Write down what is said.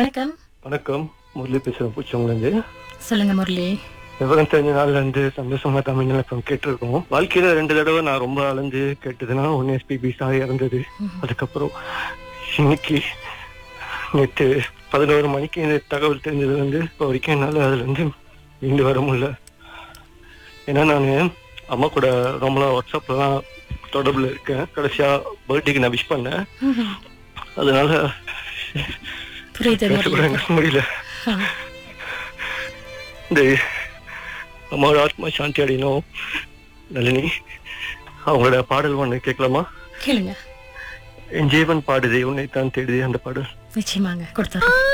வணக்கம் வணக்கம் முரளி பேசுறேன் பூச்சவங்கலேருந்து சொல்லுங்க முரளி விவரம் தெரிஞ்ச நாள்ல இருந்து சந்தோஷமா தமிழ் நிலப்பம் கேட்டிருக்கோம் வாழ்க்கையில ரெண்டு தடவை நான் ரொம்ப அலைஞ்சு கேட்டதுன்னா ஒன்னு எஸ்பிபி சாய் இறந்தது அதுக்கப்புறம் இன்னைக்கு நேற்று பதினோரு மணிக்கு இந்த தகவல் தெரிஞ்சது வந்து இப்போ வரைக்கும் என்னால அதுல இருந்து மீண்டு வர முடியல ஏன்னா நான் அம்மா கூட ரொம்ப நாள் வாட்ஸ்அப்லாம் தொடர்புல இருக்கேன் கடைசியா பர்த்டேக்கு நான் விஷ் பண்ணேன் ம்ஹும். அதனால புரியுது பேச கூட முரளி எனக்கு முடியல ஆ. இந்த அம்மாவோட ஆத்மா சாந்தி அடையணும் நளினி அவங்களோட பாடல் ஒண்ணு கேட்கலாமா கேளுங்க என் ஜீவன் பாடுதே உன்னை தான் தேடுதே அந்த பாடல் நிச்சயமாங்க கொடுத்துறோம்